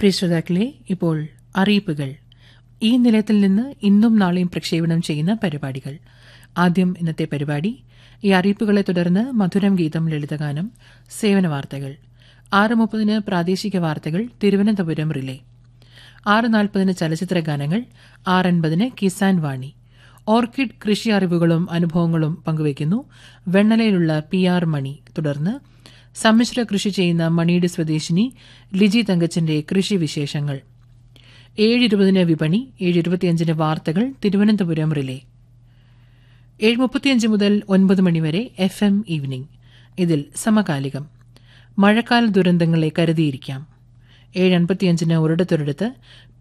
പ്രിയ ശ്രോതാക്കളെ ഇപ്പോൾ അറിയിപ്പുകൾ ഈ നിലയത്തിൽ നിന്ന് ഇന്നും നാളെയും പ്രക്ഷേപണം ചെയ്യുന്ന പരിപാടികൾ ആദ്യം ഇന്നത്തെ പരിപാടി ഈ അറിയിപ്പുകളെ തുടർന്ന് മധുരം ഗീതം ലളിതഗാനം സേവന വാർത്തകൾ ആറ് മുപ്പതിന് പ്രാദേശിക വാർത്തകൾ തിരുവനന്തപുരം റിലേ ആറ് നാൽപ്പതിന് ചലച്ചിത്ര ഗാനങ്ങൾ ആറ് അൻപതിന് കിസാൻ വാണി ഓർക്കിഡ് കൃഷി അറിവുകളും അനുഭവങ്ങളും പങ്കുവയ്ക്കുന്നു വെണ്ണലയിലുള്ള പി ആർ മണി തുടർന്ന് സമ്മിശ്ര കൃഷി ചെയ്യുന്ന മണിയുടെ സ്വദേശിനി ലിജി തങ്കച്ചന്റെ കൃഷി വിശേഷങ്ങൾ ഏഴ് ഇരുപതിന് വിപണി ഏഴ് ഇരുപത്തിയഞ്ചിന് വാർത്തകൾ തിരുവനന്തപുരം റിലേ ഏഴ് മുപ്പത്തിയഞ്ച് മുതൽ ഒൻപത് മണിവരെ എഫ് എം ഈവനിംഗ് ഇതിൽ സമകാലികം മഴക്കാല ദുരന്തങ്ങളെ കരുതിയിരിക്കാം ഏഴ് അൻപത്തിയഞ്ചിന് ഒരിടത്തൊരിടത്ത്